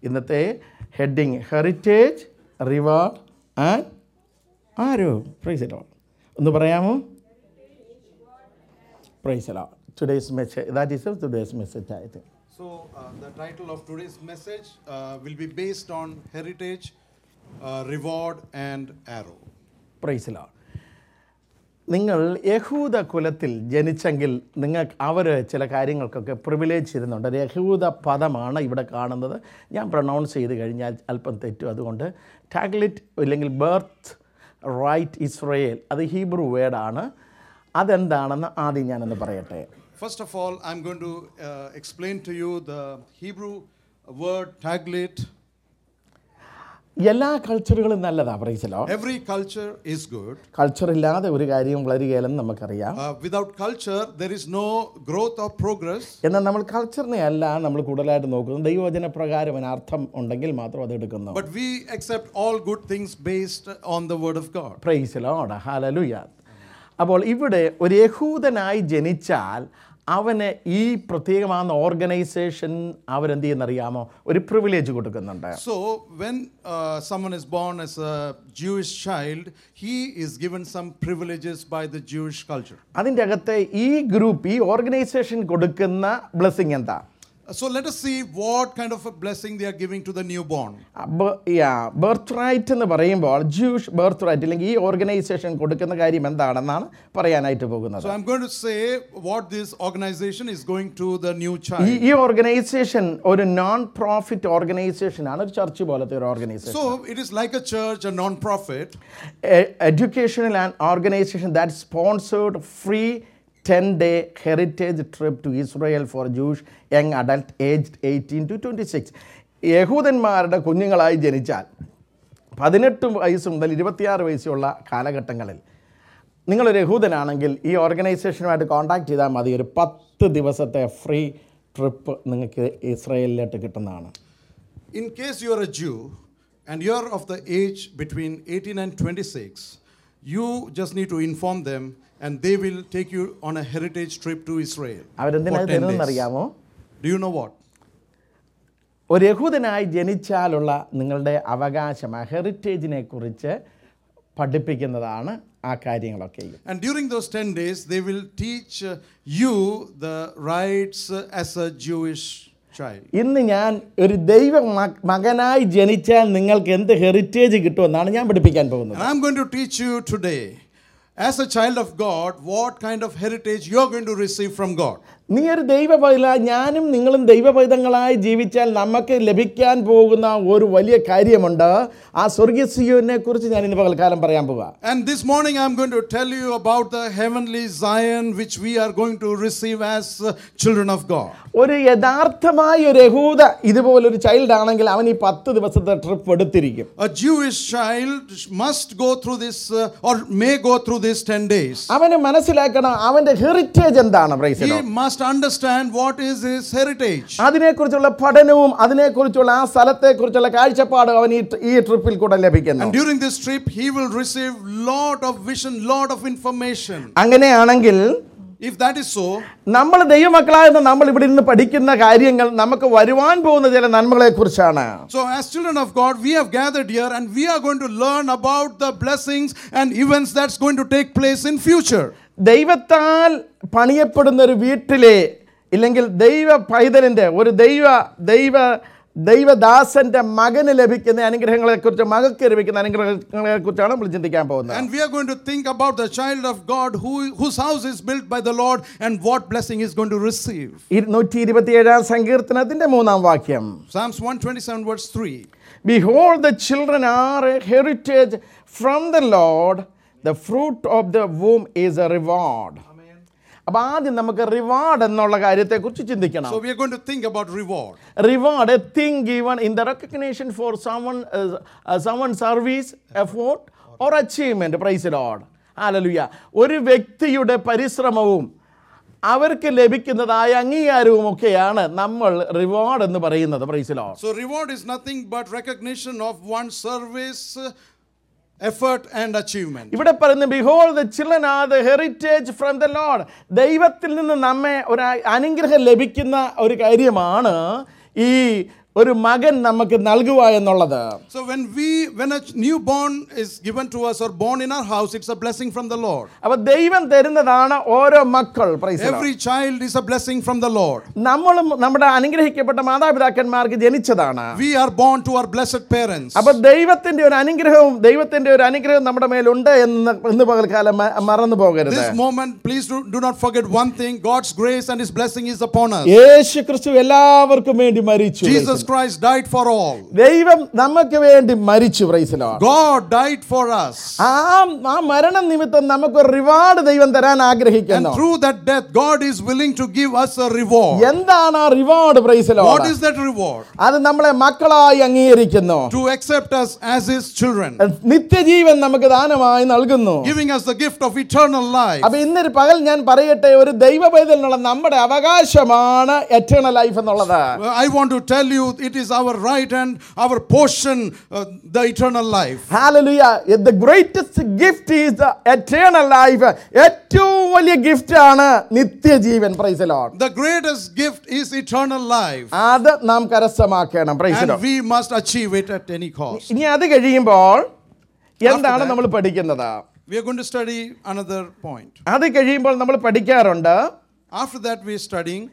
ഇന്നത്തെ heading heritage reward and arrow praise lord ഒന്ന് പറയാമോ praise lord today's message that is today's message ആയത് So, uh, the title of today's message uh, will be based on heritage, uh, reward, and arrow. Praise lord നിങ്ങൾ യഹൂദ കുലത്തിൽ ജനിച്ചെങ്കിൽ നിങ്ങൾക്ക് അവർ ചില കാര്യങ്ങൾക്കൊക്കെ privilege ഇരുന്നുണ്ട് ഒരു യഹൂദ പദമാണ് ഇവിടെ കാണുന്നത് ഞാൻ പ്രൊണൗൺസ് ചെയ്ത് കഴിഞ്ഞാൽ അല്പം തെറ്റും അതുകൊണ്ട് ടാഗ്ലിറ്റ് ഇല്ലെങ്കിൽ ബർത്ത് റൈറ്റ് ഇസ്രയേൽ അത് ഹീബ്രു വേർഡാണ് അതെന്താണെന്ന് ആദ്യം ഞാനൊന്ന് പറയട്ടെ First of all, I'm going to uh, explain to you the Hebrew word taglit. എല്ലാ കൾച്ചറുകളും നല്ലതാണ് praise lord Every culture is good. Culture ഇല്ലാതെ ഒരു കാര്യവും വളരുകയില്ലെന്ന് നമുക്കറിയാം Uh, without culture, there is no growth or progress. എന്നാൽ നമ്മൾ കൾച്ചറിനെ അല്ല നമ്മൾ കൂടുതലായിട്ട് നോക്കുന്നത് ദൈവവചന പ്രകാരം അതിന് അർത്ഥം ഉണ്ടെങ്കിൽ മാത്രം അത് എടുക്കുന്നു But we accept all good things based on the word of God. Praise lord hallelujah അപ്പോൾ ഇവിടെ ഒരു യഹൂദനായി ജനിച്ചാൽ അവന് ഈ പ്രത്യേകമാകുന്ന ഓർഗനൈസേഷൻ അവരെന്ത് ചെയ്യുന്നറിയാമോ ഒരു പ്രിവിലേജ് കൊടുക്കുന്നുണ്ട് So, when uh, someone is born as a Jewish child, he is given some privileges by the Jewish culture. അതിൻ്റെ അകത്തെ ഈ ഗ്രൂപ്പ് ഈ ഓർഗനൈസേഷൻ കൊടുക്കുന്ന ബ്ലെസ്സിങ് എന്താ So, let us see what kind of a blessing they are giving to the newborn. Birth right എന്ന് പറയുമ്പോൾ ജൂഷ് birth right അല്ലെങ്കിൽ ഈ ഓർഗനൈസേഷൻ കൊടുക്കുന്ന കാര്യം എന്താണെന്നാണ് പറയാനായിട്ട് പോകുന്നത് So, I'm going to say what this organization is going to the new ഈ child. ഈ ഓർഗനൈസേഷൻ ഒരു നോൺ പ്രോഫിറ്റ് ഓർഗനൈസേഷൻ ആണ് ഒരു ചർച്ച് പോലത്തെ ഒരു organisation So, it is like a church, a non profit. educational and organization that sponsored free 10 day heritage trip to Israel for Jewish young adult aged 18 to 26. യഹൂദന്മാരുടെ കുഞ്ഞുങ്ങളായി ജനിച്ചാൽ പതിനെട്ട് വയസ്സ് മുതൽ ഇരുപത്തിയാറ് വയസ്സുള്ള കാലഘട്ടങ്ങളിൽ നിങ്ങളൊരു യഹൂദനാണെങ്കിൽ ഈ ഓർഗനൈസേഷനുമായിട്ട് കോൺടാക്ട് ചെയ്താൽ മതി ഒരു പത്ത് ദിവസത്തെ ഫ്രീ ട്രിപ്പ് നിങ്ങൾക്ക് ഇസ്രയേലിലോട്ട് കിട്ടുന്നതാണ് In case you are a Jew and you are of the age between 18 and 26, you just need to inform them and they will take you on a heritage trip to Israel. for അവരെന്തിനാണ് 10 days. തരുന്നതെന്നറിയാമോ Do you know what? ഒരു യഹൂദനായി ജനിച്ചാലുള്ള നിങ്ങളുടെ അവകാശം ആ ഹെറിറ്റേജിനെ കുറിച്ച് പഠിപ്പിക്കുന്നതാണ് ആ കാര്യങ്ങളൊക്കെയും And during those 10 days, they will teach uh, you the rights uh, as a Jewish child. ഇന്ന് ഞാൻ ഒരു ദൈവ മ- മകനായി ജനിച്ചാൽ നിങ്ങൾക്ക് എന്ത് ഹെറിറ്റേജ് കിട്ടുമെന്നാണ് ഞാൻ പഠിപ്പിക്കാൻ പോകുന്നത് And I'm going to teach you today, as a child of God, what kind of heritage you're going to receive from God. നീ ഒരു ദൈവ പൈത ഞാനും നിങ്ങളും ദൈവ പൈതങ്ങളായി ജീവിച്ചാൽ നമുക്ക് ലഭിക്കാൻ പോകുന്ന ഒരു വലിയ കാര്യമുണ്ട് ആ സ്വർഗീയ സിയോനെ കുറിച്ച് ഞാൻ ഇന്ന് പകൽക്കാലം പറയാൻ പോവുക And this morning, I'm going to tell you about the heavenly Zion which we are going to receive as uh, children of God. ഒരു യഥാർത്ഥമായ ഒരു യഹൂദ ഇതുപോലൊരു ചൈൽഡ് ആണെങ്കിൽ അവൻ ഈ പത്ത് ദിവസത്തെ ട്രിപ്പ് എടുത്തിരിക്കും A Jewish child must go through this uh, or may go through these 10 days. അവന് മനസ്സിലാക്കണം അവന്റെ ഹെറിറ്റേജ് എന്താണ് praise He must understand what is his heritage. അതിനെക്കുറിച്ചുള്ള പഠനവും അതിനെക്കുറിച്ചുള്ള ആ സ്ഥലത്തെക്കുറിച്ചുള്ള കാഴ്ചപ്പാടും അവൻ ഈ ഈ ട്രിപ്പിൽ കൂടെ ലഭിക്കുന്നു And during this trip, he will receive lot of vision, lot of information. അങ്ങനെയാണെങ്കിൽ If that is so, നമ്മൾ ദൈവമക്കളായെന്ന് നമ്മൾ ഇവിടെ നിന്ന് പഠിക്കുന്ന കാര്യങ്ങൾ നമുക്ക് വരുവാൻ പോകുന്ന ചില നന്മകളെക്കുറിച്ചാണ് so as children of God, we have gathered here and we are going to learn about the blessings and events that's going to take place in future. ദൈവത്താൽ പണിയപ്പെടുന്ന ഒരു വീട്ടിലെ ഇല്ലെങ്കിൽ ദൈവ പൈതലിൻ്റെ ഒരു ദൈവ ദൈവ ദൈവദാസന്റെ മകന് ലഭിക്കുന്ന അനുഗ്രഹങ്ങളെക്കുറിച്ച് മകൾക്ക് ലഭിക്കുന്ന അനുഗ്രഹങ്ങളെക്കുറിച്ചാണ് നമ്മൾ ചിന്തിക്കാൻ പോകുന്നത് And we are going to think about the child of God who, whose house is built by the Lord and what blessing he's going to receive. ഇരുന്നൂറ്റി ഇരുപത്തിയേഴാം സങ്കീർത്തനത്തിന്റെ മൂന്നാം വാക്യം Psalms 127, verse 3. Behold, the children are a heritage from the Lord. The fruit of the womb is a reward. അപ്പൊ ആദ്യം നമുക്ക് reward എന്നുള്ള കാര്യത്തെക്കുറിച്ച് ചിന്തിക്കണം So we are going to think about reward. Reward a thing given in the recognition for someone someone service effort or achievement praise lord hallelujah ഒരു വ്യക്തിയുടെ പരിശ്രമവും അവർക്ക് ലഭിക്കുന്നതായ അംഗീകാരവും ഒക്കെയാണ് നമ്മൾ റിവാർഡ് എന്ന് പറയുന്നത് praise lord So reward is nothing but recognition of one's service, uh, effort, and achievement. ഇവിടെ പറയുന്ന behold the children are the heritage from the lord ദൈവത്തിൽ നിന്ന് നമ്മെ ഒരു അനുഗ്രഹം ലഭിക്കുന്ന ഒരു കാര്യമാണ് ഈ ഒരു മകൻ നമുക്ക് നൽകുക എന്നുള്ളത് So when we when a newborn is given to us or born in our house, it's a blessing from the Lord. അപ്പൊ ദൈവം തരുന്നതാണ് ഓരോ മക്കൾ praise the Lord. Every child is a blessing from the Lord. നമ്മളും നമ്മുടെ അനുഗ്രഹിക്കപ്പെട്ട മാതാപിതാക്കന്മാർക്ക് ജനിച്ചതാണ് We are born to our blessed parents. അപ്പൊ ദൈവത്തിന്റെ ഒരു അനുഗ്രഹവും ദൈവത്തിന്റെ ഒരു അനുഗ്രഹം നമ്മുടെ മേലുണ്ട് എന്ന് ഇന്ന് പകൽക്കാലം മ- മറന്നു പോകരുത് This moment, please do, do not forget one thing God's grace and His blessing is upon us. യേശു ക്രിസ്തു എല്ലാവർക്കും വേണ്ടി മരിച്ചു Jesus Christ died for all. ദൈവം നമുക്ക് വേണ്ടി മരിച്ചു പ്രൈസിലോ God died for us. ആ ആ മരണം നിമിത്തം നമുക്ക് റിവാർഡ് ദൈവം തരാൻ And ആഗ്രഹിക്കുന്നു through that death, God is willing to give us a reward. എന്താണ് ആ reward praise the lord What is that reward? അത് നമ്മളെ മക്കളായി അംഗീകരിക്കുന്നു To accept us as His children, നിത്യജീവൻ നമുക്ക് ദാനമായി നൽകുന്നു giving us the gift of eternal life. അപ്പൊ ഇന്നൊരു പകൽ ഞാൻ പറയട്ടെ ഒരു ദൈവ പൈതലിനുള്ള നമ്മുടെ അവകാശമാണ് എറ്റേണൽ ലൈഫ് എന്നുള്ളത് Well, I want to tell you, it is our right and our portion, uh, the eternal life. Hallelujah. The greatest gift is the eternal life. ഏറ്റവും വലിയ ഗിഫ്റ്റ് ആണ് നിത്യജീവൻ praise lord The greatest gift is eternal life, അത് നാം കരസ്ഥമാക്കണം praise and lord we must achieve it at any cost. ഇനി അത് കഴിയുമ്പോൾ എന്താണ് that- നമ്മൾ പഠിക്കുന്നത് We are going to study another point. അത് കഴിയുമ്പോൾ നമ്മൾ പഠിക്കാറുണ്ട് After that, we are studying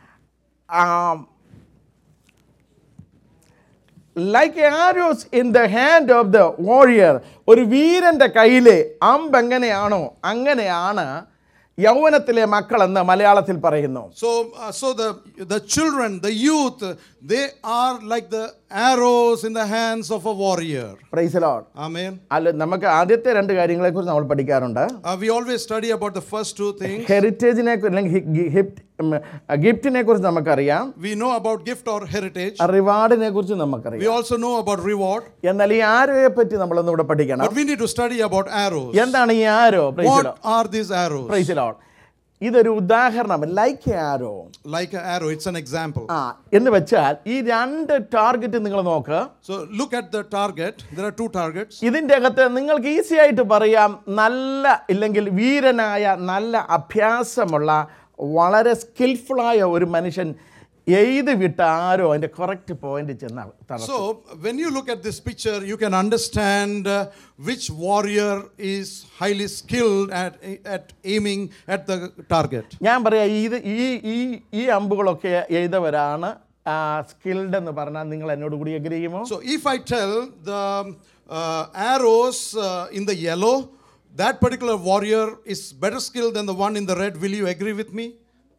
like arrows in the hand of the warrior ഒരു വീരന്റെ കയ്യിലെ അമ്പ് എങ്ങനെയാണോ അങ്ങനെയാണ് യൗവനത്തിലെ മക്കളെന്ന് മലയാളത്തിൽ പറയുന്നു So, uh, so the the children, the youth, they are like the arrows in the hands of a warrior. Praise lord Amen. അല്ല നമുക്ക് ആദ്യത്തെ രണ്ട് കാര്യങ്ങളെക്കുറിച്ച് നമ്മൾ പഠിക്കാറുണ്ട് Uh, we always study about the first two things. ഹെറിറ്റേജിനെ കുറിച്ച് അല്ലെങ്കിൽ ഗിഫ്റ്റിനെ കുറിച്ച് നമുക്കറിയാം We know about gift or heritage. റിവാർഡിനെ കുറിച്ച് We നമുക്കറിയാം also know about reward. എന്നാൽ ഈ ആരോയെ പറ്റി നമ്മളൊന്നും ഇവിടെ പഠിക്കണം But we need to study about arrows. എന്താണ് ഈ arrow praise What are these arrows? Praise lord ഇതൊരു ഉദാഹരണം like arrow Like an arrow, it's an example. ആ എന്ന് വെച്ചാൽ ഈ രണ്ട് ടാർഗറ്റ് നിങ്ങൾ നോക്ക് So look at the target. There are two targets. ഇതിൻ്റെ അകത്ത് നിങ്ങൾക്ക് ഈസി ആയിട്ട് പറയാം നല്ല ഇല്ലെങ്കിൽ വീരനായ നല്ല അഭ്യാസമുള്ള വളരെ സ്കിൽഫുള്ളായ ഒരു മനുഷ്യൻ എഴുത് വിട്ട ആരോ അതിൻ്റെ കറക്റ്റ് പോയിന്റ് ചെന്ന് തറ So when you look at this picture, you can understand uh, which warrior is highly skilled at, at aiming at the target. ഞാൻ പറയാം ഇത് ഈ ഈ ഈ അമ്പുകളൊക്കെ എഴുതവരാണ് സ്കിൽഡ് എന്ന് പറഞ്ഞാൽ നിങ്ങൾ എന്നോട് കൂടി എഗ്രി ചെയ്യുമോ So if I tell the uh, arrows uh, in the yellow, that particular warrior is better skilled than the one in the red, will you agree with me?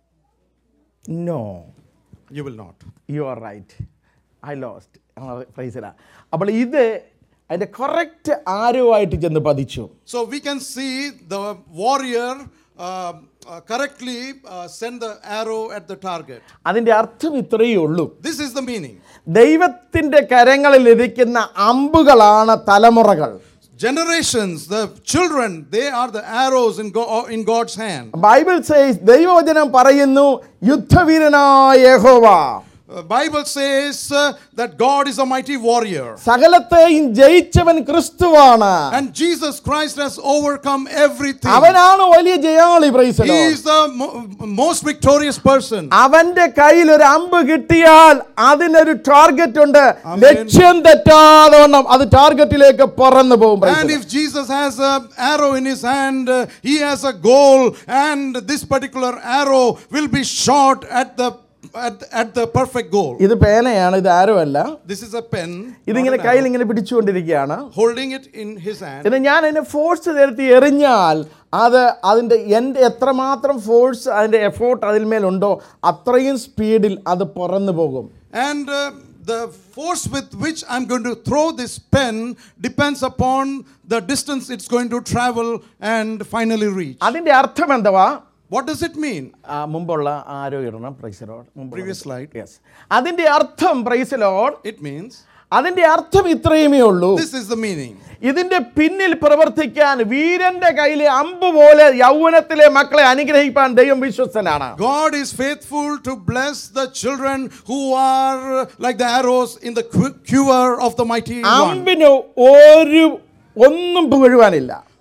No You will not. You are right I lost praise the lord അപ്പോൾ ഇത് അതിൻ്റെ correct ആരോ ആയിട്ട് ചെന്ന് പതിച്ചു So we can see the warrior uh, uh, correctly uh, send the arrow at the target. അതിൻ്റെ അർത്ഥം ഇത്രയേ ഉള്ളൂ This is the meaning. ദൈവത്തിൻ്റെ കരങ്ങളിൽ ഇരിക്കുന്ന അമ്പുകളാണ് തലമുറകൾ Generations, the children, they are the arrows in, Go- in God's hand. Bible says ദൈവവചനം പറയുന്നു യുദ്ധവീരനായ യഹോവ Uh, Bible says uh, that God is a mighty warrior. സകലത്തെയും ജയിച്ചവൻ ക്രിസ്തുവാണ് And Jesus Christ has overcome everything. അവനാണ് വലിയ ജയാളി He praise the Lord is the mo- most victorious person. അവന്റെ കയ്യിൽ ഒരു അമ്പ് കിട്ടിയാൽ അതിനൊരു ടാർഗറ്റ് ഉണ്ട് Amen. ലക്ഷ്യം തെറ്റാതെ വണ്ണം അത് ടാർഗറ്റിലേക്ക് പറന്നു പോകും praise And the if Jesus has an arrow in his hand, uh, he has a goal, and this particular arrow will be shot at the at, at the perfect goal. Lord. ഇത് പേനയാണ് ഇത് ആരോ അല്ല This is a pen. not ഇതിങ്ങനെ an കയ്യിൽ arrow. ഇങ്ങനെ പിടിച്ചുകൊണ്ടിരിക്കുകയാണ് Holding it in his hand. പിന്നെ ഞാൻ അതിനെ force നിരത്തി എറിഞ്ഞാൽ അത് അതിൻ്റെ എൻ്റെ എത്രമാത്രം ഫോഴ്സ് അതിൻ്റെ എഫോർട്ട് അതിന്മേലുണ്ടോ അത്രയും സ്പീഡിൽ അത് പറന്നു പോകും And uh, the force with which I'm going to throw this pen depends upon the distance it's going to travel and finally reach. അതിൻ്റെ അർത്ഥം എന്തുവാ What does it mean? ആ, മുമ്പുള്ള ആരോ ഇടണം praise lord Previous slide. Yes അതിൻ്റെ അർത്ഥം price load It means അതിൻ്റെ അർത്ഥം ഇത്രയുമേ ഉള്ളൂ this is the meaning. ഇതിന്റെ പിന്നിൽ പ്രവർത്തിക്കാൻ വീരന്റെ കയ്യിലെ അമ്പ് പോലെ യൗവനത്തിലെ മക്കളെ അനുഗ്രഹിക്കാൻ ദൈവം വിശ്വസ്തനാണ് God is faithful to bless the children who are uh, like the arrows in the qu- quiver of the mighty one. അമ്പിന് ഒരു ഒന്നും പുകഴുവാനില്ല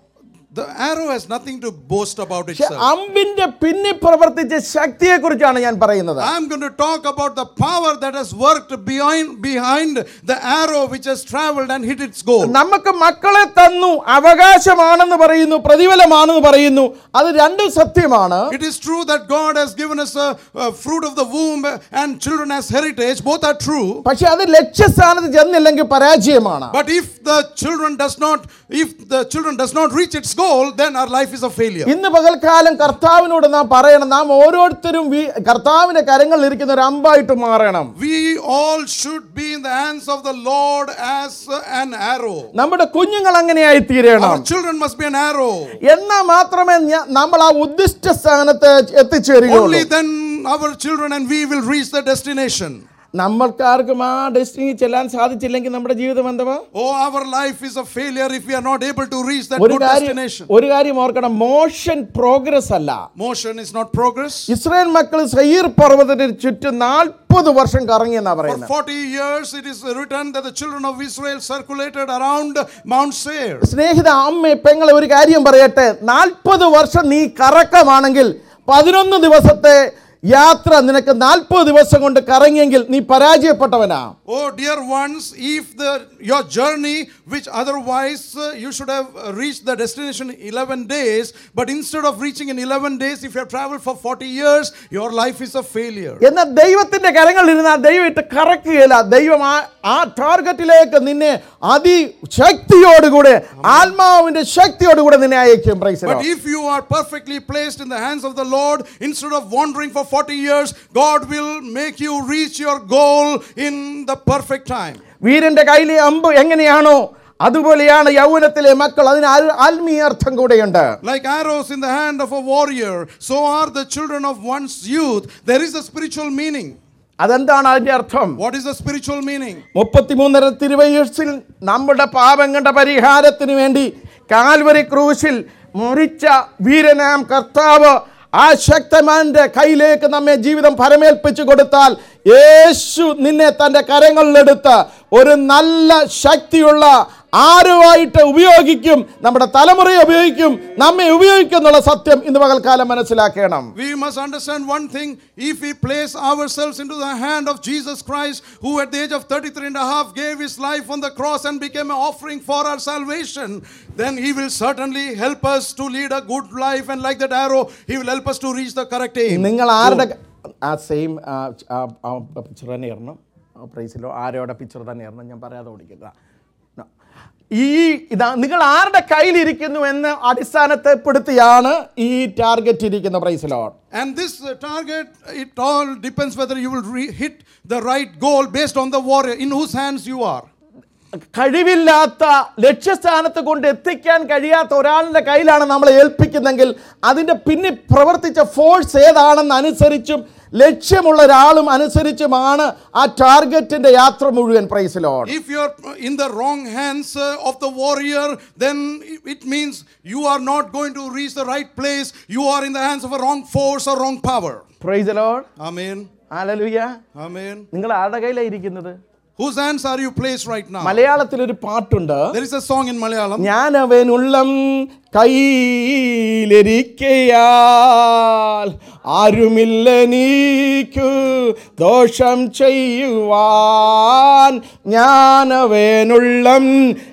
The arrow has nothing to boast about പക്ഷെ itself. അമ്പിന്റെ പിന്നിൽ പ്രവർത്തിച്ച ശക്തിയെ കുറിച്ചാണ് ഞാൻ പറയുന്നത് I'm going to talk about the power that has worked behind, behind the arrow which has traveled and hit its goal. നമുക്ക് മക്കളെ തന്നു അവകാശമാണെന്ന് പറയുന്നു പ്രതിഫലമാണെന്ന് പറയുന്നു അത് രണ്ടും സത്യമാണ് It is true that God has given us a, a fruit of the womb and children as heritage. Both are true. പക്ഷെ അത് ലക്ഷ്യസ്ഥാനത്ത് ചെന്നില്ലെങ്കിൽ പരാജയമാണ് But if the children does not, if the children does not reach its goal, then our life is a failure. ഇന്ന് പകൽക്കാലം കർത്താവിനോട് നാം പറയണം നാം ഓരോരുത്തരും വി- കർത്താവിന്റെ കരങ്ങളിൽ ഇരിക്കുന്ന ഒരു അമ്പായിട്ട് മാറണം We all should be in the hands of the Lord as an arrow. നമ്മുടെ കുഞ്ഞുങ്ങൾ അങ്ങനെയായി തീരണം Our children must be an arrow. എന്നാൽ മാത്രമേ ഞ- നമ്മൾ ആ ഉദ്ദിഷ്ട സ്ഥാനത്ത് എത്തിച്ചേരുകയുള്ളൂ Only then our children and we will reach the destination. നമ്മൾക്കാർക്കും ആ ഡെസ്റ്റിനി ചെല്ലാൻ സാധിച്ചില്ലെങ്കിൽ നമ്മുടെ ജീവിതം എന്തുവാ Oh, our life is a failure if we are not able to reach that ഒരു good കാര്യം destination. ഒരു കാര്യം ഓർക്കണം മോഷൻ പ്രോഗ്രസ് അല്ല Motion is not progress. Israel മക്കൾ സയ്യീർ പർവ്വതത്തിന് ചുറ്റും നാൽപ്പത് വർഷം കറങ്ങി എന്നാ For പറയുന്നത് 40 years, it is written that the children of Israel circulated around Mount Seir. സ്നേഹിത അമ്മ പെങ്ങളെ ഒരു കാര്യം പറയട്ടെ നാൽപ്പത് വർഷം നീ കറക്കമാണെങ്കിൽ പതിനൊന്ന് ദിവസത്തെ യാത്ര നിനക്ക് നാൽപ്പത് ദിവസം കൊണ്ട് കറങ്ങിയെങ്കിൽ നീ പരാജയപ്പെട്ടവനാ Oh, dear ones, if the your journey, which otherwise uh, you should have uh, reached the destination in 11 days, but instead of reaching in 11 days, if you have traveled for 40 years, your life is a failure. എന്നാൽ ദൈവത്തിന്റെ കരങ്ങളിൽ ഇരുന്നാൽ ദൈവം ഇട്ട് കറക്കുകയില്ല ദൈവം ആ ആ ടാർഗറ്റിലേക്ക് നിന്നെ അതിശക്തിയോടുകൂടെ ആത്മാവിന്റെ ശക്തിയോടുകൂടെ നിന്നെ അയക്കും praise But if you are perfectly placed in the hands of the Lord, instead of wandering for 40 years, God will make you reach your goal in the perfect time. വീരന്റെ കയ്യിലെ അമ്പ് എങ്ങനെയാണോ അതുപോലെയാണ് യൗവനത്തിലെ മക്കൾ അതിന് ആൽ- ആത്മീയ അർത്ഥം കൂടെയുണ്ട് Like arrows in the hand of a warrior, so are the children of one's youth. There is a spiritual meaning. അതെന്താണ് അതിന്റെ അർത്ഥം What is the spiritual meaning? മുപ്പത്തിമൂന്നര തിരുവയസ്സിൽ നമ്മുടെ പാപങ്ങളുടെ പരിഹാരത്തിന് വേണ്ടി കാൽവരി ക്രൂശിൽ മുറിച്ച വീരനാം കർത്താവ് ആ ശക്തമാന്റെ കയ്യിലേക്ക് നമ്മെ ജീവിതം ഫലമേൽപ്പിച്ചു കൊടുത്താൽ യേശു നിന്നെ തൻ്റെ കരങ്ങളിലെടുത്ത് ഒരു നല്ല ശക്തിയുള്ള ആരുമായിട്ട് ഉപയോഗിക്കും നമ്മുടെ തലമുറയെ ഉപയോഗിക്കും നമ്മെ ഉപയോഗിക്കും എന്നുള്ള സത്യം ഇന്ന് പകൽക്കാലം മനസ്സിലാക്കണം We must understand one thing. If we place ourselves into the hand of Jesus Christ, who at the age of 33 and a half gave his life on the cross and became an offering for our salvation, then he will certainly help us to lead a good life. And like that arrow, he will help us to reach the correct aim. നിങ്ങൾ ആരുടെ ആ same picture തന്നെ ഇടണം പ്രൈസിലോ ആരോടെ picture തന്നെ ഇടണം ഞാൻ പറയാതെ ഓടിക്കുക ഈ ഇതാ നിങ്ങൾ ആരുടെ കയ്യിലിരിക്കുന്നു എന്ന് അടിസ്ഥാനത്തെപ്പെടുത്തിയാണ് ഈ ടാർഗറ്റ് ഇരിക്കുന്ന പ്രൈസിലോ And this uh, target, it all depends whether you will re- hit the right goal based on the warrior in whose hands you are. കഴിവില്ലാത്ത ലക്ഷ്യസ്ഥാനത്ത് കൊണ്ട് എത്തിക്കാൻ കഴിയാത്ത ഒരാളുടെ കയ്യിലാണ് നമ്മൾ ഏൽപ്പിക്കുന്നെങ്കിൽ അതിൻ്റെ പിന്നിൽ പ്രവർത്തിച്ച ഫോഴ്സ് ഏതാണെന്ന് അനുസരിച്ചും ലക്ഷ്യമുള്ള ഒരാളും അനുസരിച്ചുമാണ് ആ ടാർഗറ്റിന്റെ യാത്ര മുഴുവൻ praise the lord If you're in the wrong hands uh, of the warrior, then it means you are not going to reach the right place. You are in the hands of a wrong force or wrong power. Praise the lord Amen. Hallelujah Amen. നിങ്ങൾ ആരുടെ കയ്യിലാണ് ഇരിക്കുന്നത് Whose hands are you placed right now? മലയാളത്തിൽ ഒരു പാട്ടുണ്ട് There is a song in Malayalam. ഞാൻ അവനുള്ളം കയ്യിലിരിക്കയാൽ ആരുമില്ല നീക്കു ദോഷം ചെയ്യുവാൻ ഞാൻ അവനുള്ളം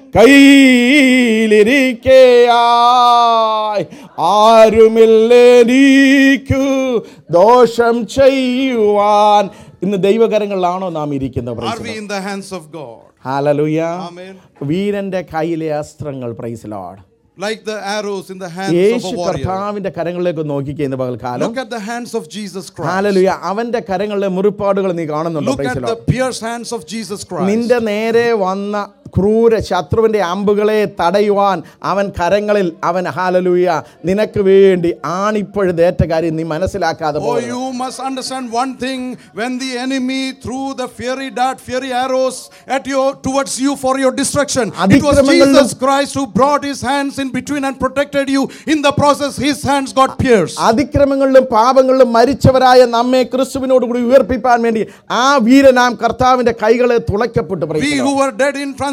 കയ്യിലിരിക്കയായി ആരുമില്ല നീക്കു ദോഷം ചെയ്യുവാൻ ഇന്ന് ദൈവകരങ്ങളിലാണോ നാം ഇരിക്കുന്നത് Are we in the hands of God? Hallelujah Amen. വീരന്റെ കയ്യിലെ അസ്ത്രങ്ങൾ praise lord Like the arrows in the hands of യേശു a warrior. കർത്താവിന്റെ കരങ്ങളിലേക്ക് നോക്കിക്കുക ഇന്ന് പകൽക്കാലം Look at the hands of Jesus Christ. ഹാലലുയ അവന്റെ കരങ്ങളിലെ മുറിപ്പാടുകൾ നീ കാണുന്നുണ്ടോ Look praise at lord the pierced hands of Jesus Christ. നിന്റെ നേരെ വന്ന ക്രൂര ശത്രുവിന്റെ അമ്പുകളെ തടയുവാൻ അവൻ കരങ്ങളിൽ അവൻ ഹാലലൂയ നിനക്ക് വേണ്ടി ആണിപ്പോഴതേറ്റ കാര്യം നീ മനസ്സിലാക്കാതെ Oh, പോകരുത്. you must understand one thing. When the enemy threw the fiery dart, fiery arrows at you towards you for your destruction, it was അതിക്രമങ്ങളിലും- Jesus Christ who brought his hands in between and protected you. In the process, his hands got pierced. അതിക്രമങ്ങളിലും പാപങ്ങളിലും മരിച്ചവരായ നമ്മെ ക്രിസ്തുവിനോട് കൂടി ഉയർപ്പിപ്പാൻ വേണ്ടി ആ വീരനാം കർത്താവിന്റെ കൈകളെ തുളയ്ക്കപ്പെട്ടു We praise who were dead in transgression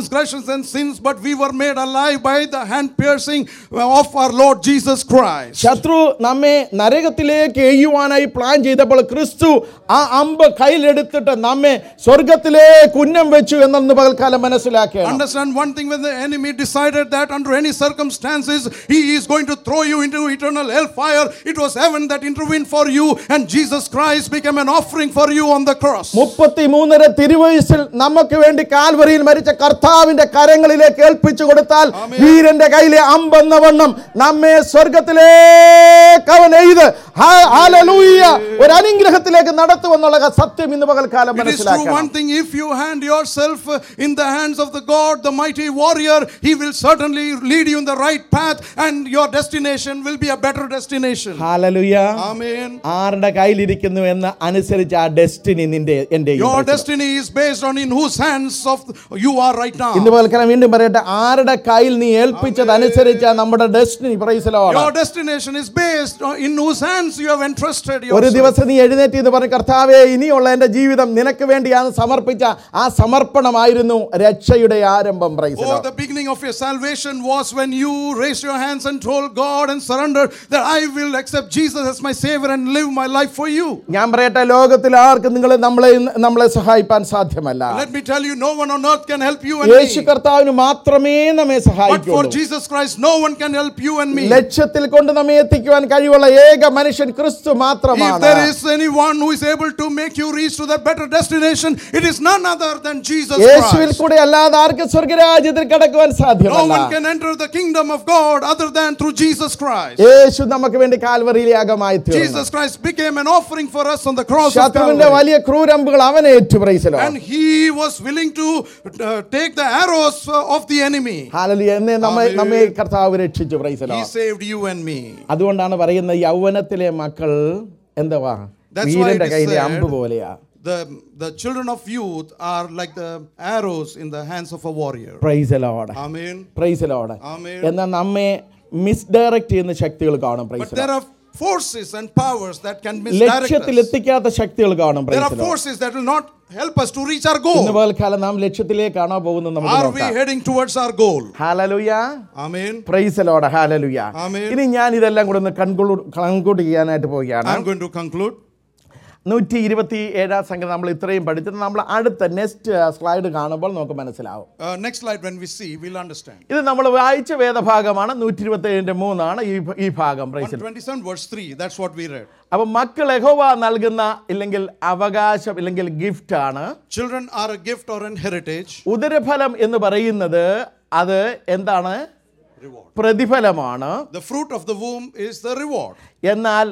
transgressions and sins, but we were made alive by the hand piercing of our Lord Jesus Christ. ശത്രു നമ്മെ നരകത്തിലേക്ക് എയ്യുവാനായി പ്ലാൻ ചെയ്തപ്പോൾ ക്രിസ്തു ആ അമ്പ് കയ്യിലെടുത്തിട്ട് നമ്മെ സ്വർഗത്തിലേക്ക് ഉന്നം വെച്ചു എന്നൊന്ന് പകൽക്കാലം മനസ്സിലാക്കണം Understand one thing when the enemy decided that under any circumstances he is going to throw you into eternal hellfire, it was heaven that intervened for you, and Jesus Christ became an offering for you on the cross. മുപ്പത്തി മൂന്നര തിരുവയസ്സിൽ നമുക്ക് വേണ്ടി കാൽവരിയിൽ മരിച്ച കർത്താവിന്റെ കരങ്ങളിലേക്ക് ഏൽപ്പിച്ചു കൊടുത്താൽ ആമേൻ. വീരന്റെ കയ്യിലെ അമ്പെന്ന വണ്ണം നമ്മെ സ്വർഗത്തിലേക്ക് അവൻ എയ്ത് ഹാ- ഹാലലൂയ ഒരു അനുഗ്രഹത്തിലേക്ക് നടത്തുമെന്നുള്ള സത്യം ഇന്ന് പകൽക്കാലം It is true മനസ്സിലാക്കണം one thing if you hand yourself uh, in the hands of the God, the mighty warrior, he will certainly lead you in the right path, and your destination will be a better destination. Hallelujah Amen. ആരുടെ കയ്യിലിരിക്കുന്നു എന്ന് അനുസരിച്ച് ആ destiny നിന്റെ എന്റെ Your destiny is based on in whose hands of you are right ഇന്ന് now. പകൽക്കാലം വീണ്ടും പറയട്ടെ ആരുടെ കയ്യിൽ നീ ഏൽപ്പിച്ചത് അനുസരിച്ച് നമ്മുടെ destiny praise lord Your destination is based on in whose hands you have entrusted ഒരു yourself. ദിവസം നീ എഴുന്നേറ്റ് എന്ന് പറഞ്ഞ് കർത്താവെ ഇനിയുള്ള എൻ്റെ ജീവിതം നിനക്ക് വേണ്ടിയാണ് സമർപ്പിച്ച ആ സമർപ്പണമായിരുന്നു രക്ഷയുടെ ആരംഭം പ്രൈസലോ Oh, the beginning of your salvation was when you raised your hands and told God and surrendered that I will accept Jesus as my Savior and live my life for you. ഞാൻ പറയട്ടെ ലോകത്തിൽ ആർക്കും നിങ്ങൾ നമ്മളെ നമ്മളെ സഹായിപ്പാൻ സാധ്യമല്ല Let me tell you, no one on earth can help you and Yeshu me. കർത്താവിന് മാത്രമേ നമ്മെ But for സഹായിക്കുള്ളൂ Jesus Christ, no one can help you and me. ലക്ഷ്യത്തിൽ കൊണ്ട് നമ്മെ എത്തിക്കുവാൻ കഴിവുള്ള ഏക മനുഷ്യൻ ക്രിസ്തു If മാത്രമാണ് there is anyone who is able to make you reach to that better destination, it is none other than Jesus യേശുവിൽ Christ. കൂടെ അല്ലാതെ ആർക്കും സ്വർഗരാജ്യത്തിൽ കടക്കുവാൻ No സാധ്യമല്ല one can enter the kingdom of God other than through Jesus Christ. യേശു നമുക്ക് വേണ്ടി കാൽവറിയിൽ യാഗമായി തീർന്നു Jesus Christ became an offering for us on the cross of ശത്രുവിന്റെ Calvary. വലിയ ക്രൂരമ്പുകൾ അവനെ ഏറ്റു പ്രൈസലോ And he was willing to uh, take the arrows uh, of the enemy. ഹാലലി എന്നെ നമ്മെ ആമേൻ. നമ്മെ കർത്താവ് രക്ഷിച്ചു പ്രൈസലോ He saved you and me. അതുകൊണ്ടാണ് പറയുന്നത് യൗവനത്തിലെ മക്കൾ എന്തുവാ That's why വീരന്റെ it is കയ്യിലെ said- അമ്പ് പോലെയാ The, the children of youth are like the arrows in the hands of a warrior. പ്രൈസലോട് Amen. പ്രൈസലോട് ആമേൻ. എന്നാൽ നമ്മെ മിസ്ഡയറക്ട് ചെയ്യുന്ന ശക്തികൾ കാണും But praise the Lord there are forces and powers that can misdirect ലക്ഷ്യത്തിൽ us. എത്തിക്കാത്ത ശക്തികൾ കാണും There are praise the Lord forces that will not help us to reach our ഇന്ന് goal. പകൽക്കാലം നാം ലക്ഷ്യത്തിലേക്കാണോ പോകുന്നത് നമുക്ക് Are we നോക്കാം heading towards our goal? Hallelujah Amen. പ്രൈസലോട് ഹാലലുയ ആമേൻ. ഇനി ഞാൻ ഇതെല്ലാം കൂടെ ഒന്ന് കൺക്ലൂഡ് കൺക്ലൂഡ് ചെയ്യാനായിട്ട് പോവുകയാണ് I'm going to conclude. നൂറ്റി ഇരുപത്തി ഏഴാം സംഖ്യ നമ്മൾ ഇത്രയും പഠിച്ചത് നമ്മൾ അടുത്ത നെക്സ്റ്റ് സ്ലൈഡ് കാണുമ്പോൾ നമുക്ക് മനസ്സിലാവും Uh, next slide, when we see, we'll understand. ഇത് നമ്മൾ വായിച്ച വേദഭാഗമാണ് നൂറ്റി ഇരുപത്തി ഏഴിൻ്റെ മൂന്നാണ് ഈ ഈ ഭാഗം പ്രൈസിൽ 127, verse 3, that's what we read. അപ്പം മക്കൾ യഹോവ നൽകുന്ന ഇല്ലെങ്കിൽ അവകാശം ഇല്ലെങ്കിൽ ഗിഫ്റ്റ് ആണ് Children are a gift or an heritage. ഉദരഫലം എന്ന് പറയുന്നത് അത് എന്താണ് Reward. പ്രതിഫലമാണ് The fruit of the womb is the reward. എന്നാൽ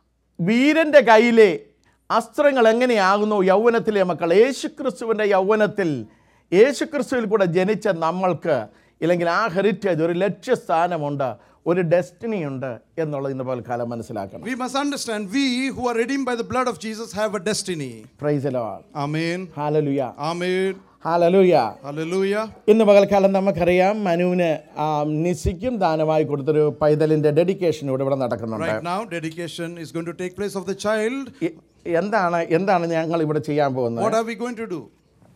വീരന്റെ കയ്യിലെ അസ്ത്രങ്ങൾ എങ്ങനെയാകുന്നു യൗവനത്തിലെ മക്കൾ യേശുക്രിസ്തുവിൻ്റെ യൗവനത്തിൽ യേശുക്രിസ്തുവിൽ കൂടെ ജനിച്ച നമ്മൾക്ക് ഇല്ലെങ്കിൽ ആ ഹെറിറ്റേജ് ഒരു ലക്ഷ്യസ്ഥാനമുണ്ട് ഒരു ഡെസ്റ്റിനി ഉണ്ട് എന്നുള്ളത് ഇന്ന് പൽക്കാലം മനസ്സിലാക്കണം We must understand, we who are redeemed by the blood of Jesus have a destiny. Praise the Lord Amen. Hallelujah Amen. Hallelujah Hallelujah. ഇന്ന് പകൽക്കാലം നമുക്കറിയാം മനുവിന് ആ, നിസിക്കും ദാനമായി കൊടുത്തൊരു പൈതലിൻ്റെ ഡെഡിക്കേഷൻ ഇവിടെ ഇവിടെ നടക്കുന്നുണ്ട് Right now, dedication is going to take place of the child. എ- എന്താണ് എന്താണ് ഞങ്ങൾ ഇവിടെ ചെയ്യാൻ പോകുന്നത് What are we going to do?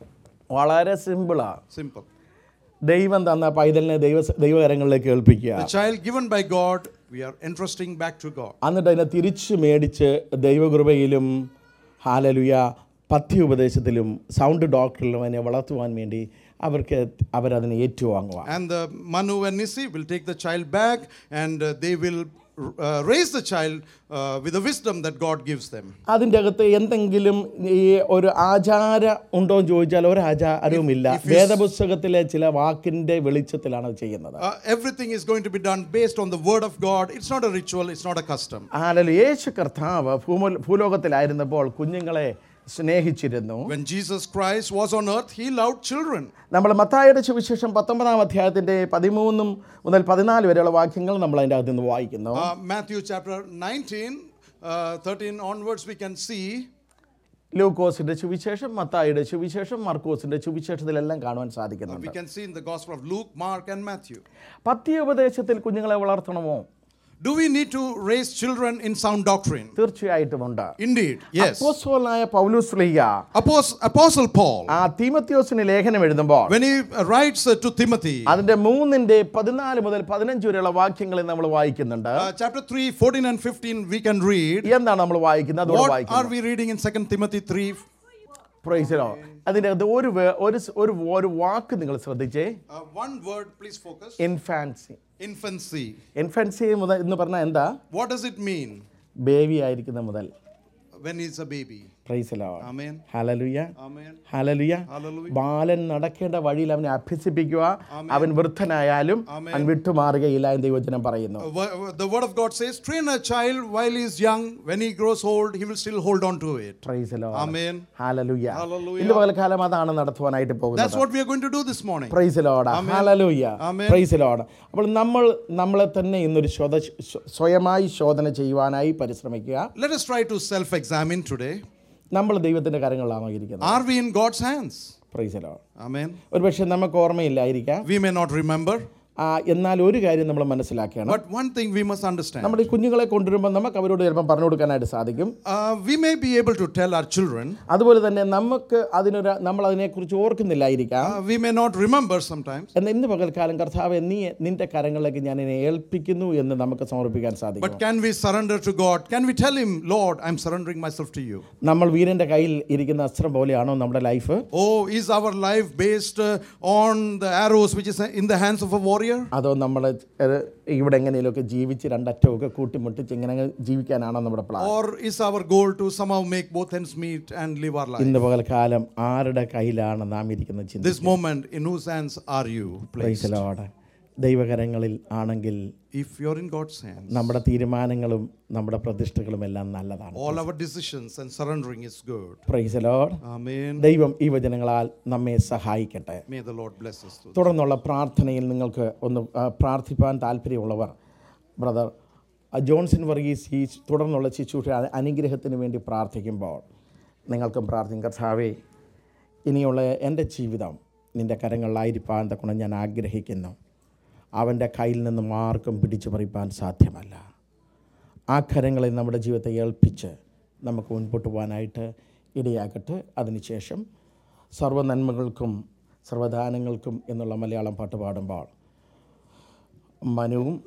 വളരെ സിമ്പിളാണ് Simple. ദൈവം തന്ന പൈതലിനെ ദൈവ ദൈവകരങ്ങളിലേക്ക് ഏൽപ്പിക്കുക The child given by God, we are entrusting back to God. എന്നിട്ട് അതിനെ തിരിച്ചു മേടിച്ച് ദൈവകൃപയിലും ഹാലലുയ പഥ്യ ഉപദേശത്തിലും സൗണ്ട് ഡോക്ടറിലും അതിനെ വളർത്തുവാൻ വേണ്ടി അവർക്ക് അവരതിനെ ഏറ്റുവാങ്ങുക And the Manu and Nisi will take the child back and uh, they will uh, raise the child uh, with the wisdom that God gives them. അതിൻ്റെ അകത്ത് എന്തെങ്കിലും ഈ ഒരു ആചാര ഉണ്ടോ എന്ന് ചോദിച്ചാൽ ഒരു ആചാരവുമില്ല If- if you- വേദപുസ്തകത്തിലെ ചില വാക്കിൻ്റെ വെളിച്ചത്തിലാണ് അത് ചെയ്യുന്നത് Uh, everything is going to be done based on the word of God. It's not a ritual, it's not a custom. ആലലു യേശു കർത്താവ് ഭൂമ ഭൂലോകത്തിലായിരുന്നപ്പോൾ കുഞ്ഞുങ്ങളെ സ്നേഹിച്ചിരുന്നു When Jesus Christ was on earth, he loved children. നമ്മൾ മത്തായുടെ സുവിശേഷം പത്തൊമ്പതാം അധ്യായത്തിൻ്റെ പതിമൂന്നും മുതൽ പതിനാല് വരെയുള്ള വാക്യങ്ങൾ നമ്മൾ അതിൻ്റെ അകത്ത് നിന്ന് വായിക്കുന്നു Uh, Matthew chapter 19, uh, 13 onwards, we can see ലൂക്കോസിൻ്റെ സുവിശേഷം മത്തായിയുടെ സുവിശേഷം മർക്കോസിൻ്റെ സുവിശേഷത്തിലെല്ലാം കാണുവാൻ സാധിക്കുന്നുണ്ട് we can see in the gospel of Luke, Mark, and Matthew. പത്യ ഉപദേശത്തിൽ കുഞ്ഞുങ്ങളെ വളർത്തണമോ Do we need to raise children in sound doctrine? തീർച്ചയായിട്ടും ഉണ്ട് Indeed, yes. അപ്പോസ്തലനായ പൗലോസ് ശ്ലീഹ Apos- Apostle Paul, ആ തീമത്യോസിന് ലേഖനം എഴുതുമ്പോൾ when he uh, writes uh, to Timothy, അതിന്റെ മൂന്നിന്റെ പതിനാല് മുതൽ പതിനഞ്ച് വരെയുള്ള വാക്യങ്ങളിൽ നമ്മൾ വായിക്കുന്നുണ്ട് uh, chapter 3, 14 and 15, we can read. എന്താണ് നമ്മൾ വായിക്കുന്നത് അതുകൂടെ What are വായിക്കുന്നത് we reading in 2 Timothy 3? പ്രൈസിലോ അതിന്റെ അകത്ത് ഒരു വേ- ഒരു സ്- ഒരു ഒരു വാക്ക് നിങ്ങൾ ശ്രദ്ധിച്ചേ Uh, one word, please focus. Infancy Infancy. Infancy മുതൽ എന്ന് പറഞ്ഞാൽ എന്താ What does it mean baby ആയിരിക്കുന്ന മുതൽ when he's a baby? പ്രൈസിലോ Amen. Hallelujah Amen. Hallelujah Hallelujah. ബാലൻ നടക്കേണ്ട വഴിയിൽ അവനെ അഭ്യസിപ്പിക്കുക അവൻ വൃദ്ധനായാലും അവൻ വിട്ടുമാറുകയില്ല എന്ന് ദൈവജനം പറയുന്നു Uh, wo- wo- the word of God says, train a child while he is young. When he grows old, he will still hold on to it. പ്രൈസിലോ Amen. Hallelujah Hallelujah. ഇന്ന് പകൽക്കാലം അതാണ് നടത്തുവാനായിട്ട് പോകുന്നത് That's what we are going to do this morning. Praise the lord hallelujah Amen. Praise the lord അപ്പോൾ നമ്മൾ നമ്മളെ തന്നെ ഇന്നൊരു ശോധ സ്വ- സ്വയമായി ശോധന ചെയ്യുവാനായി പരിശ്രമിക്കുക Let us try to self examine today. നമ്മൾ ദൈവത്തിന്റെ കരങ്ങളിലാണോ ഇരിക്കുന്നത് Are we in God's hands? പ്രൈസിലോ Amen. ഒരു പക്ഷെ നമുക്ക് ഓർമ്മയില്ലായിരിക്കാം We may not remember, ആ, എന്നാൽ ഒരു കാര്യം നമ്മൾ മനസ്സിലാക്കണം but one thing we must understand. നമ്മുടെ ഈ കുഞ്ഞുങ്ങളെ കൊണ്ടുവരുമ്പോൾ നമുക്ക് അവരോട് ചിലപ്പം പറഞ്ഞു കൊടുക്കാനായിട്ട് സാധിക്കും Uh, we may be able to tell our children, അതുപോലെ തന്നെ നമുക്ക് അതിനൊരു നമ്മൾ അതിനെക്കുറിച്ച് ഓർക്കുന്നില്ലായിരിക്കാം uh, we may not remember sometimes, എന്നാൽ ഇന്ന് പകൽക്കാലം കർത്താവ് നീ നിന്റെ കരങ്ങളിലേക്ക് ഞാൻ എന്നെ ഏൽപ്പിക്കുന്നു എന്ന് നമുക്ക് സമർപ്പിക്കാൻ സാധിക്കും but can we surrender to God? Can we tell Him, Lord, I'm surrendering myself to you? നമ്മൾ വീരന്റെ കയ്യിൽ ഇരിക്കുന്ന അസ്ത്രം പോലെയാണോ നമ്മുടെ life Oh, is our life based uh, on the arrows which is in the hands of a warrior? അതോ നമ്മൾ ഇവിടെ എങ്ങനെയൊക്കെ ജീവിച്ച് രണ്ടറ്റമൊക്കെ കൂട്ടിമുട്ടിച്ച് ഇങ്ങനെ അങ്ങ് ജീവിക്കാനാണോ നമ്മുടെ plan Or is our goal to somehow make both ends meet and live our life? ഇന്ന് പകൽക്കാലം ആരുടെ കയ്യിലാണ് നാം ഇരിക്കുന്ന ചിന്ത This moment, in whose hands are you placed? പ്രൈസലോടെ ദൈവകരങ്ങളിൽ ആണെങ്കിൽ If you're in God's hands, നമ്മുടെ തീരുമാനങ്ങളും നമ്മുടെ പ്രതിഷ്ഠകളും എല്ലാം നല്ലതാണ് all our decisions and surrendering is good. പ്രൈസലോഡ് Amen. ദൈവം ഈ വചനങ്ങളാൽ നമ്മെ സഹായിക്കട്ടെ May the Lord bless us. Too. തുടർന്നുള്ള പ്രാർത്ഥനയിൽ നിങ്ങൾക്ക് ഒന്ന് ആ, പ്രാർത്ഥിപ്പാൻ താല്പര്യമുള്ളവർ ബ്രദർ ആ, ജോൺസൺ വർഗീസ് ഈ തുടർന്നുള്ള ശിശുഷ അനുഗ്രഹത്തിന് വേണ്ടി പ്രാർത്ഥിക്കുമ്പോൾ നിങ്ങൾക്കും പ്രാർത്ഥിക്കും കർത്താവേ ഇനിയുള്ള എൻ്റെ ജീവിതം നിൻ്റെ കരങ്ങളിലായിരിക്കാൻ തക്കണം ഞാൻ ആഗ്രഹിക്കുന്നു അവൻ്റെ കയ്യിൽ നിന്നും ആർക്കും പിടിച്ചു പറിപ്പാൻ സാധ്യമല്ല ആ കരങ്ങളെ നമ്മുടെ ജീവിതത്തെ ഏൽപ്പിച്ച് നമുക്ക് മുൻപോട്ട് പോകാനായിട്ട് ഇടയാക്കട്ടെ അതിനുശേഷം സർവ്വനന്മകൾക്കും സർവ്വദാനങ്ങൾക്കും എന്നുള്ള മലയാളം പാട്ട് പാടുമ്പോൾ മനുവും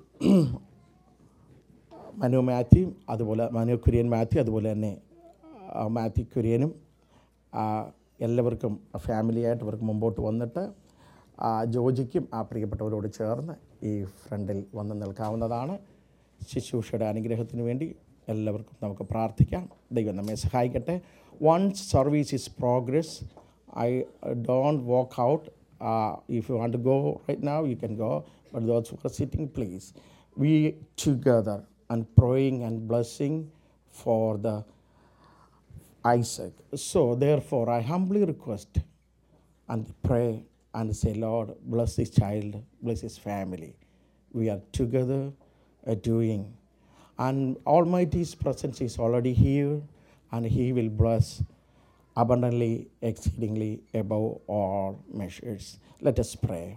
മനു മാത്യു അതുപോലെ മനു കുര്യൻ മാത്യു അതുപോലെ തന്നെ ആ, മാത്യു കുര്യനും ആ, എല്ലാവർക്കും ഫാമിലിയായിട്ട് ഇവർക്ക് മുമ്പോട്ട് വന്നിട്ട് ആ, ജോജിക്കും ആ പ്രിയപ്പെട്ടവരോട് ചേർന്ന് ഈ ഫ്രണ്ടിൽ വന്ന് നിൽക്കാവുന്നതാണ് ശുശ്രൂഷയുടെ അനുഗ്രഹത്തിന് വേണ്ടി എല്ലാവർക്കും നമുക്ക് പ്രാർത്ഥിക്കാം ദൈവം നമ്മെ സഹായിക്കട്ടെ one's service is progress I don't walk out if you want to go right now you can go but those who are sitting please we together and praying and blessing for the Isaac. So therefore I humbly request and pray and say, Lord, bless this child, bless his family. We are together uh, doing. And Almighty's presence is already here, and He will bless abundantly, exceedingly above all measures. Let us pray.